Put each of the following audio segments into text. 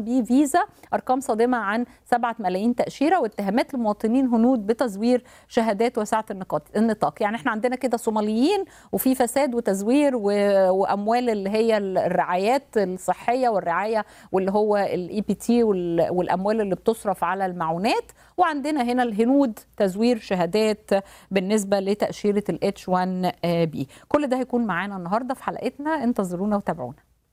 بيه فيزا ارقام صادمه عن 7 ملايين تاشيره واتهامات لمواطنين هنود بتزوير شهادات واسعه النقاط- النطاق يعني احنا عندنا كده صوماليين وفي فساد وتزوير و... واموال اللي هي الرعايات الصحيه والرعايه واللي هو الاي بي تي والاموال اللي بتصرف على المعونات وعندنا هنا الهنود تزوير شهادات بالنسبه لتاشيره الاتش 1 بي كل ده هيكون معانا النهارده في حلقتنا انتظرونا وتابعونا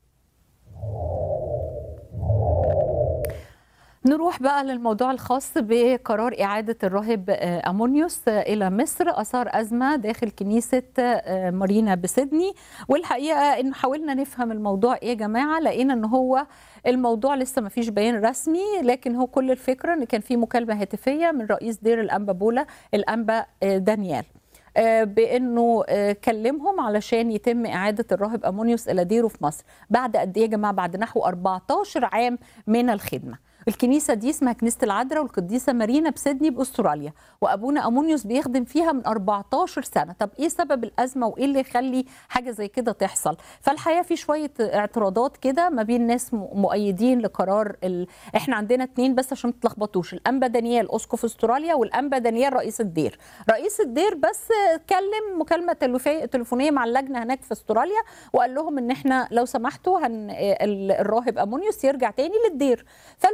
نروح بقى للموضوع الخاص بقرار إعادة الراهب آه، أمونيوس آه، إلى مصر أثار أزمة داخل كنيسة آه، مارينا بسيدني والحقيقة إن حاولنا نفهم الموضوع إيه يا جماعة لقينا إن هو الموضوع لسه ما فيش بيان رسمي لكن هو كل الفكرة إن كان في مكالمة هاتفية من رئيس دير الأنبا بولا الأنبا آه، دانيال آه، بانه آه، كلمهم علشان يتم اعاده الراهب امونيوس الى ديره في مصر بعد قد ايه يا جماعه بعد نحو 14 عام من الخدمه الكنيسه دي اسمها كنيسه العذراء والقديسه مارينا بسيدني باستراليا وابونا امونيوس بيخدم فيها من 14 سنه طب ايه سبب الازمه وايه اللي يخلي حاجه زي كده تحصل فالحقيقه في شويه اعتراضات كده ما بين ناس م- مؤيدين لقرار ال... احنا عندنا اتنين بس عشان ما تتلخبطوش الانبا دانيال اسقف استراليا والانبا دانيال رئيس الدير رئيس الدير بس اتكلم مكالمه تلفي- تليفونيه مع اللجنه هناك في استراليا وقال لهم ان احنا لو سمحتوا هن ال- الراهب امونيوس يرجع تاني للدير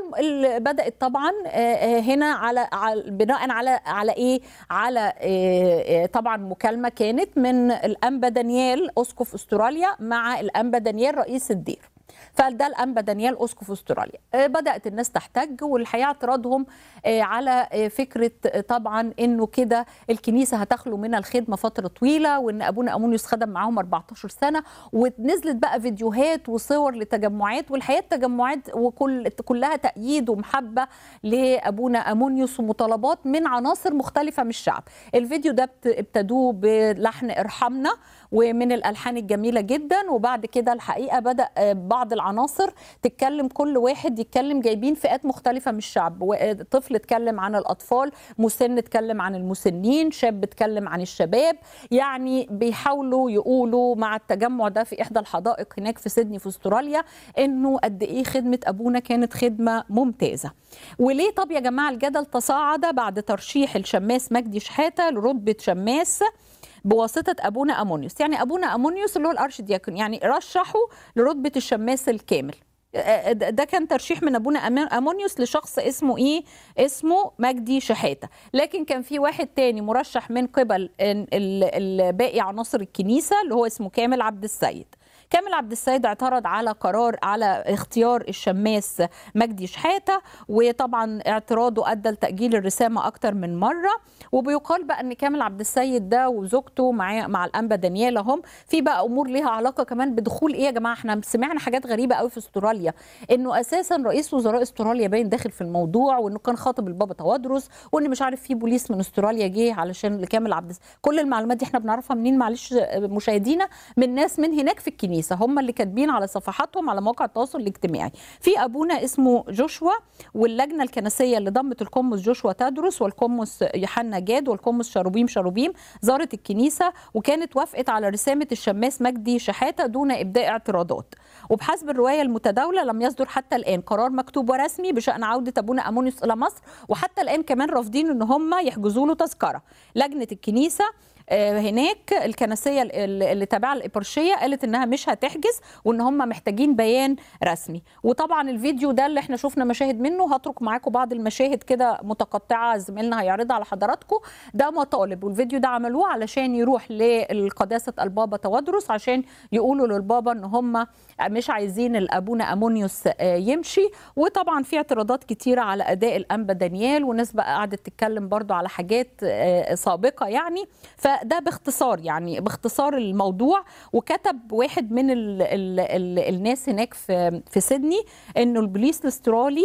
فبدات طبعا آه، آه، هنا على على- بناء على على ايه على آه، آه، طبعا مكالمه كانت من الانبا دانيال اسقف استراليا مع الانبا دانيال رئيس الدير فده الانبا دانيال اسقف استراليا آه، بدات الناس تحتج والحقيقه اعتراضهم آه، على آه، فكره آه، طبعا انه كده الكنيسه هتخلو من الخدمه فتره طويله وان ابونا امونيوس خدم معاهم 14 سنه ونزلت بقى فيديوهات وصور لتجمعات والحقيقه التجمعات وكل كلها تأييد ومحبه لابونا امونيوس ومطالبات من عناصر مختلفه من الشعب الفيديو ده بت- ابتدوه بلحن ارحمنا ومن الالحان الجميله جدا وبعد كده الحقيقه بدا آه، بعض العناصر تتكلم كل واحد يتكلم جايبين فئات مختلفه من الشعب و- آه، طفل اتكلم عن الاطفال مسن اتكلم عن المسنين شاب اتكلم عن الشباب يعني بيحاولوا يقولوا مع التجمع ده في احدى الحدائق هناك في سيدني في استراليا انه قد ايه خدمه ابونا كانت خدمه ممتازه وليه طب يا جماعه الجدل تصاعد بعد ترشيح الشماس مجدي شحاته لرتبه شماس بواسطه ابونا امونيوس يعني ابونا امونيوس اللي هو الارشدياكون يعني رشحه لرتبه الشماس الكامل آه، ده ده كان ترشيح من ابونا أمان- امونيوس لشخص اسمه ايه اسمه مجدي شحاته لكن كان في واحد تاني مرشح من قبل ال- ال- ال- باقي عناصر الكنيسه اللي هو اسمه كامل عبد السيد كامل عبد السيد اعترض على قرار على اختيار الشماس مجدي شحاته وطبعا اعتراضه ادى لتاجيل الرسامه اكتر من مره وبيقال بقى ان كامل عبد السيد ده وزوجته مع مع الانبا دانيال هم في بقى امور ليها علاقه كمان بدخول ايه يا جماعه احنا سمعنا حاجات غريبه قوي في استراليا انه اساسا رئيس وزراء استراليا باين داخل في الموضوع وانه كان خاطب البابا توادرس وان مش عارف في بوليس من استراليا جه علشان لكامل عبد الس- كل المعلومات دي احنا بنعرفها منين معلش مشاهدينا من ناس من هناك في الكنيسه هم اللي كاتبين على صفحاتهم على مواقع التواصل الاجتماعي في ابونا اسمه جوشوا واللجنه الكنسيه اللي ضمت القمص جوشوا تدرس والقمص يوحنا جاد والقمص شاروبيم شاروبيم زارت الكنيسه وكانت وافقت على رسامه الشماس مجدي شحاته دون ابداء اعتراضات وبحسب الروايه المتداوله لم يصدر حتى الان قرار مكتوب ورسمي بشان عوده ابونا امونيوس الى مصر وحتى الان كمان رافضين ان هم يحجزوا له تذكره لجنه الكنيسه آه، هناك الكنسيه ال- اللي تابعه الابرشيه قالت انها مش هتحجز وان هم محتاجين بيان رسمي وطبعا الفيديو ده اللي احنا شفنا مشاهد منه هترك معاكم بعض المشاهد كده متقطعه زميلنا هيعرضها على حضراتكم ده مطالب والفيديو ده عملوه علشان يروح لقداسه البابا توادرس عشان يقولوا للبابا ان هم مش عايزين الابونا امونيوس آه، يمشي وطبعا في اعتراضات كتيره على اداء الانبا دانيال وناس بقى قعدت تتكلم برضو على حاجات آه، سابقه يعني فده باختصار يعني باختصار الموضوع وكتب واحد من ال ال ال الناس هناك في في سيدني انه البوليس الاسترالي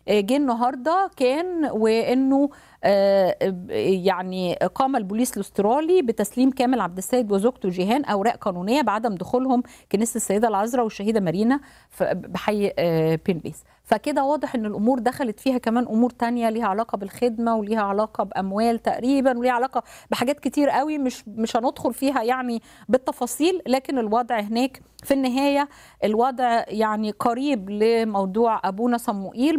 جه النهارده كان وانه يعني قام البوليس الاسترالي بتسليم كامل عبد السيد وزوجته جيهان اوراق قانونيه بعدم دخولهم كنيسه السيده العذراء والشهيده مارينا بحي بينليس فكده واضح ان الامور دخلت فيها كمان امور تانية ليها علاقه بالخدمه وليها علاقه باموال تقريبا وليها علاقه بحاجات كتير قوي مش مش هندخل فيها يعني بالتفاصيل لكن الوضع هناك في النهايه الوضع يعني قريب لموضوع ابونا صموئيل